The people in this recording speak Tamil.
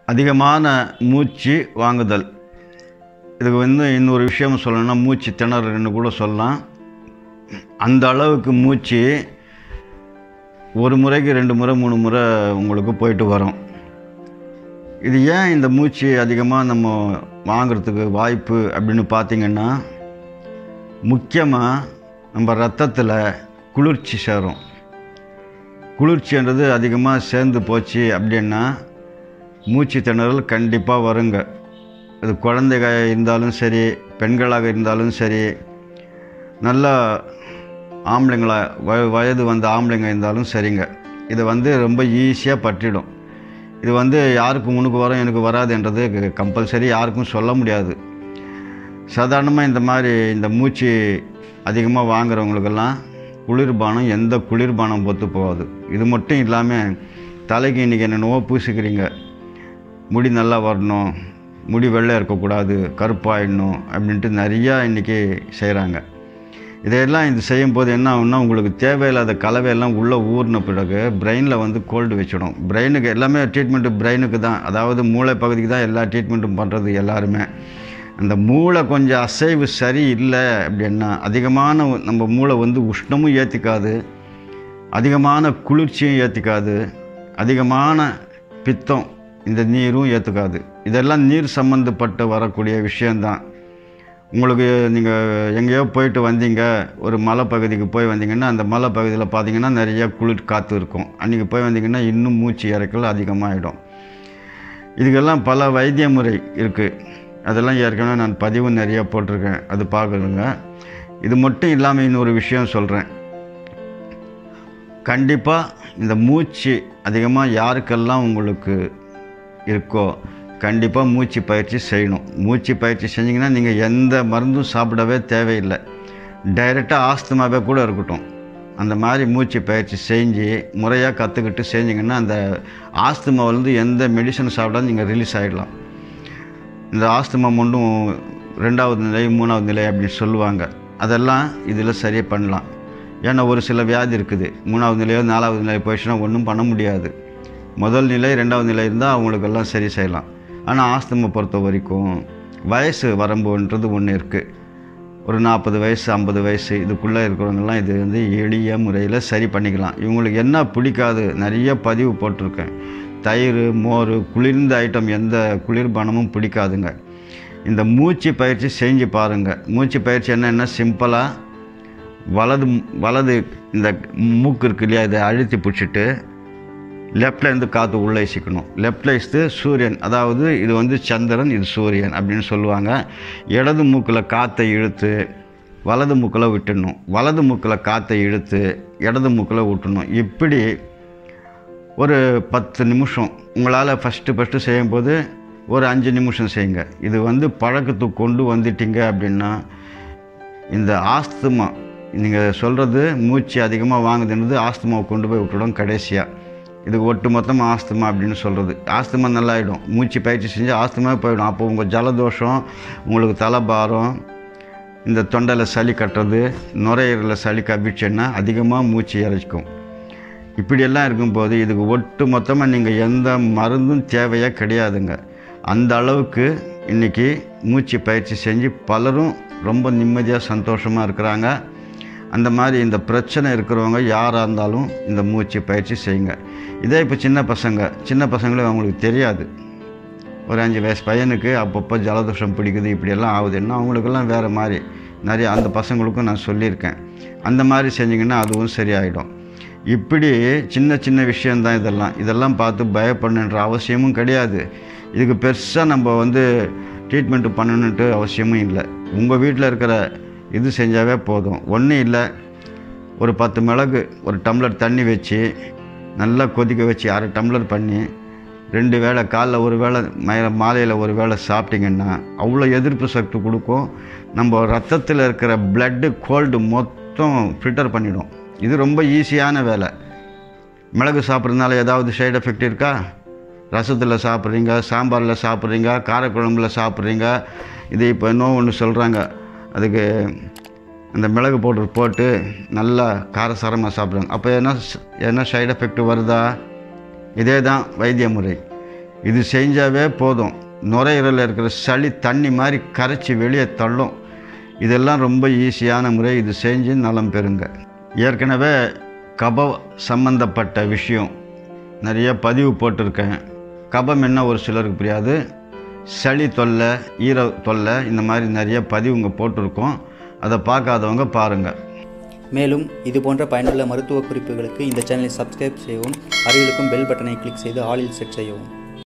அதிகமான மூச்சு வாங்குதல் இதுக்கு வந்து இன்னொரு விஷயம் சொல்லணும்னா மூச்சு திணறல்னு கூட சொல்லலாம் அந்த அளவுக்கு மூச்சு ஒரு முறைக்கு ரெண்டு முறை மூணு முறை உங்களுக்கு போயிட்டு வரும் இது ஏன் இந்த மூச்சு அதிகமாக நம்ம வாங்குறதுக்கு வாய்ப்பு அப்படின்னு பார்த்தீங்கன்னா முக்கியமாக நம்ம ரத்தத்தில் குளிர்ச்சி சேரும் குளிர்ச்சின்றது அதிகமாக சேர்ந்து போச்சு அப்படின்னா மூச்சு திணறல் கண்டிப்பாக வருங்க அது குழந்தைக இருந்தாலும் சரி பெண்களாக இருந்தாலும் சரி நல்லா ஆம்பளைங்களா வ வயது வந்த ஆம்பளைங்க இருந்தாலும் சரிங்க இது வந்து ரொம்ப ஈஸியாக பற்றிடும் இது வந்து யாருக்கு உனக்கு வரும் எனக்கு வராதுன்றது கம்பல்சரி யாருக்கும் சொல்ல முடியாது சாதாரணமாக இந்த மாதிரி இந்த மூச்சு அதிகமாக வாங்குறவங்களுக்கெல்லாம் குளிர்பானம் எந்த குளிர்பானம் பொத்து போகாது இது மட்டும் இல்லாமல் தலைக்கு இன்றைக்கி என்னென்னவோ பூசிக்கிறீங்க முடி நல்லா வரணும் முடி வெள்ளை இருக்கக்கூடாது கருப்பாயிடணும் அப்படின்ட்டு நிறையா இன்றைக்கி செய்கிறாங்க இதையெல்லாம் இது செய்யும்போது என்ன ஆகும்னா உங்களுக்கு தேவையில்லாத கலவையெல்லாம் உள்ளே ஊறின பிறகு பிரெயினில் வந்து கோல்டு வச்சிடும் பிரெயினுக்கு எல்லாமே ட்ரீட்மெண்ட்டு பிரெயினுக்கு தான் அதாவது மூளை பகுதிக்கு தான் எல்லா ட்ரீட்மெண்ட்டும் பண்ணுறது எல்லாருமே அந்த மூளை கொஞ்சம் அசைவு சரி இல்லை அப்படின்னா அதிகமான நம்ம மூளை வந்து உஷ்ணமும் ஏற்றிக்காது அதிகமான குளிர்ச்சியும் ஏற்றிக்காது அதிகமான பித்தம் இந்த நீரும் ஏற்றுக்காது இதெல்லாம் நீர் சம்மந்தப்பட்டு வரக்கூடிய விஷயந்தான் உங்களுக்கு நீங்கள் எங்கேயோ போயிட்டு வந்தீங்க ஒரு மலைப்பகுதிக்கு போய் வந்தீங்கன்னா அந்த மலைப்பகுதியில் பார்த்தீங்கன்னா நிறைய குளிர் காற்று இருக்கும் அன்றைக்கி போய் வந்தீங்கன்னா இன்னும் மூச்சு இறக்கல் அதிகமாகிடும் இதுக்கெல்லாம் பல வைத்திய முறை இருக்குது அதெல்லாம் ஏற்கனவே நான் பதிவு நிறையா போட்டிருக்கேன் அது பார்க்கணுங்க இது மட்டும் இல்லாமல் இன்னொரு விஷயம் சொல்கிறேன் கண்டிப்பாக இந்த மூச்சு அதிகமாக யாருக்கெல்லாம் உங்களுக்கு இருக்கோ கண்டிப்பாக மூச்சு பயிற்சி செய்யணும் மூச்சு பயிற்சி செஞ்சிங்கன்னா நீங்கள் எந்த மருந்தும் சாப்பிடவே தேவையில்லை டைரெக்டாக ஆஸ்துமாவே கூட இருக்கட்டும் அந்த மாதிரி மூச்சு பயிற்சி செஞ்சு முறையாக கற்றுக்கிட்டு செஞ்சிங்கன்னா அந்த ஆஸ்துமாவிலேருந்து எந்த மெடிசன் சாப்பிட்டாலும் நீங்கள் ரிலீஸ் ஆகிடலாம் இந்த ஆஸ்துமா மட்டும் ரெண்டாவது நிலை மூணாவது நிலை அப்படின்னு சொல்லுவாங்க அதெல்லாம் இதில் சரி பண்ணலாம் ஏன்னா ஒரு சில வியாதி இருக்குது மூணாவது நிலையோ நாலாவது நிலையோ போயிடுச்சுன்னா ஒன்றும் பண்ண முடியாது முதல் நிலை ரெண்டாவது நிலை இருந்தால் அவங்களுக்கெல்லாம் சரி செய்யலாம் ஆனால் ஆஸ்துமை பொறுத்த வரைக்கும் வயசு வரம்புன்றது ஒன்று இருக்குது ஒரு நாற்பது வயசு ஐம்பது வயசு இதுக்குள்ளே இருக்கிறவங்கெல்லாம் இது வந்து எளிய முறையில் சரி பண்ணிக்கலாம் இவங்களுக்கு என்ன பிடிக்காது நிறைய பதிவு போட்டிருக்கேன் தயிர் மோர் குளிர்ந்த ஐட்டம் எந்த குளிர்பானமும் பிடிக்காதுங்க இந்த மூச்சு பயிற்சி செஞ்சு பாருங்கள் மூச்சு பயிற்சி என்னென்னா சிம்பிளாக வலது வலது இந்த மூக்கு இருக்கு இல்லையா இதை அழுத்தி பிடிச்சிட்டு லெஃப்ட்லேருந்து காற்று உள்ளே இசிக்கணும் லெஃப்டில் இஸ்து சூரியன் அதாவது இது வந்து சந்திரன் இது சூரியன் அப்படின்னு சொல்லுவாங்க இடது மூக்கில் காற்றை இழுத்து வலது மூக்கில் விட்டுடணும் வலது மூக்கில் காற்றை இழுத்து இடது மூக்கில் விட்டுணும் இப்படி ஒரு பத்து நிமிஷம் உங்களால் ஃபஸ்ட்டு ஃபஸ்ட்டு செய்யும்போது ஒரு அஞ்சு நிமிஷம் செய்யுங்க இது வந்து பழக்கத்துக்கு கொண்டு வந்துட்டீங்க அப்படின்னா இந்த ஆஸ்துமா நீங்கள் சொல்கிறது மூச்சு அதிகமாக வாங்குதுன்றது ஆஸ்துமாவை கொண்டு போய் விட்டுடும் கடைசியாக இதுக்கு ஒட்டு மொத்தமாக ஆஸ்துமா அப்படின்னு சொல்கிறது ஆஸ்துமா நல்லாயிடும் மூச்சு பயிற்சி செஞ்சு ஆஸ்துமா போயிடும் அப்போ உங்கள் ஜலதோஷம் உங்களுக்கு தலைபாரம் இந்த தொண்டையில் சளி கட்டுறது நுரையீரலில் சளி கவிச்சுன்னா அதிகமாக மூச்சு இறைச்சிக்கும் இப்படியெல்லாம் இருக்கும்போது இதுக்கு ஒட்டு மொத்தமாக நீங்கள் எந்த மருந்தும் தேவையே கிடையாதுங்க அந்த அளவுக்கு இன்றைக்கி மூச்சு பயிற்சி செஞ்சு பலரும் ரொம்ப நிம்மதியாக சந்தோஷமாக இருக்கிறாங்க அந்த மாதிரி இந்த பிரச்சனை இருக்கிறவங்க யாராக இருந்தாலும் இந்த மூச்சு பயிற்சி செய்யுங்க இதே இப்போ சின்ன பசங்க சின்ன பசங்களும் அவங்களுக்கு தெரியாது ஒரு அஞ்சு வயசு பையனுக்கு அப்பப்போ ஜலதோஷம் பிடிக்குது இப்படியெல்லாம் ஆகுதுன்னா அவங்களுக்கெல்லாம் வேறு மாதிரி நிறைய அந்த பசங்களுக்கும் நான் சொல்லியிருக்கேன் அந்த மாதிரி செஞ்சிங்கன்னா அதுவும் சரியாயிடும் இப்படி சின்ன சின்ன விஷயந்தான் இதெல்லாம் இதெல்லாம் பார்த்து பயப்படணுன்ற அவசியமும் கிடையாது இதுக்கு பெருசாக நம்ம வந்து ட்ரீட்மெண்ட்டு பண்ணணுன்ட்டு அவசியமும் இல்லை உங்கள் வீட்டில் இருக்கிற இது செஞ்சாவே போதும் ஒன்றும் இல்லை ஒரு பத்து மிளகு ஒரு டம்ளர் தண்ணி வச்சு நல்லா கொதிக்க வச்சு அரை டம்ளர் பண்ணி ரெண்டு வேளை காலைல ஒரு வேளை மய மாலையில் ஒரு வேளை சாப்பிட்டிங்கன்னா அவ்வளோ எதிர்ப்பு சக்தி கொடுக்கும் நம்ம ரத்தத்தில் இருக்கிற பிளட்டு கோல்டு மொத்தம் ஃபில்டர் பண்ணிடும் இது ரொம்ப ஈஸியான வேலை மிளகு சாப்பிட்றதுனால ஏதாவது சைடு எஃபெக்ட் இருக்கா ரசத்தில் சாப்பிட்றீங்க சாம்பாரில் சாப்பிட்றீங்க காரக்குழம்புல சாப்பிட்றீங்க இது இப்போ இன்னும் ஒன்று சொல்கிறாங்க அதுக்கு அந்த மிளகு பவுடர் போட்டு நல்லா காரசாரமாக சாப்பிட்றாங்க அப்போ என்ன ஸ்- என்ன சைடு எஃபெக்ட் வருதா இதே தான் வைத்திய முறை இது செஞ்சாவே போதும் நுரையீரலில் இருக்கிற சளி தண்ணி மாதிரி கரைச்சி வெளியே தள்ளும் இதெல்லாம் ரொம்ப ஈஸியான முறை இது செஞ்சு நலம் பெறுங்க ஏற்கனவே கப சம்பந்தப்பட்ட விஷயம் நிறைய பதிவு போட்டிருக்கேன் கபம் என்ன ஒரு சிலருக்கு புரியாது சளி தொல்லை ஈர தொல்லை இந்த மாதிரி நிறைய பதிவுங்க போட்டிருக்கோம் அதை பார்க்காதவங்க பாருங்கள் மேலும் இது போன்ற பயனுள்ள மருத்துவ குறிப்புகளுக்கு இந்த சேனலை சப்ஸ்கிரைப் செய்யவும் அருகிலுக்கும் பெல் பட்டனை கிளிக் செய்து ஆலில் செட் செய்யவும்